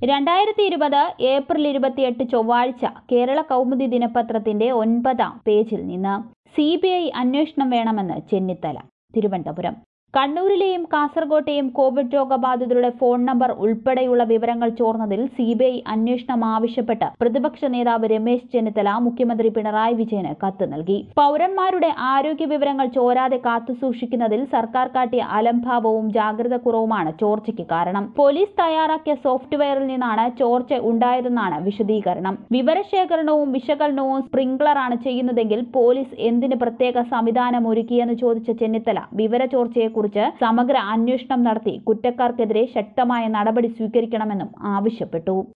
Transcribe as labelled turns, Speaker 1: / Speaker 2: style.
Speaker 1: രണ്ടായിരത്തി ഇരുപത് ഏപ്രിൽ ഇരുപത്തിയെട്ട് ചൊവ്വാഴ്ച കേരള കൗമുദി ദിനപത്രത്തിന്റെ ഒൻപതാം പേജിൽ നിന്ന് സി ബി ഐ അന്വേഷണം വേണമെന്ന് ചെന്നിത്തല തിരുവനന്തപുരം കണ്ണൂരിലെയും കാസർകോട്ടെയും കോവിഡ് രോഗബാധിതരുടെ ഫോൺ നമ്പർ ഉൾപ്പെടെയുള്ള വിവരങ്ങൾ ചോർന്നതിൽ സി ബി ഐ അന്വേഷണം ആവശ്യപ്പെട്ട് പ്രതിപക്ഷ നേതാവ് രമേശ് ചെന്നിത്തല മുഖ്യമന്ത്രി പിണറായി വിജയന് കത്ത് നൽകി പൌരന്മാരുടെ ആരോഗ്യ വിവരങ്ങൾ ചോരാതെ കാത്തുസൂക്ഷിക്കുന്നതിൽ സർക്കാർ കാട്ടിയ അലംഭാവവും ജാഗ്രത കുറവുമാണ് ചോർച്ചയ്ക്ക് കാരണം പോലീസ് തയ്യാറാക്കിയ സോഫ്റ്റ്വെയറിൽ നിന്നാണ് ചോർച്ച ഉണ്ടായതെന്നാണ് വിശദീകരണം വിവരശേഖരണവും വിശകലനവും സ്പ്രിംഗ്ലറാണ് ചെയ്യുന്നതെങ്കിൽ പോലീസ് എന്തിന് പ്രത്യേക സംവിധാനം ഒരുക്കിയെന്ന് ചോദിച്ച ചെന്നിത്തല വിവരചോർച്ചയെക്കുറിച്ച് സമഗ്ര അന്വേഷണം നടത്തി കുറ്റക്കാർക്കെതിരെ ശക്തമായ നടപടി സ്വീകരിക്കണമെന്നും ആവശ്യപ്പെട്ടു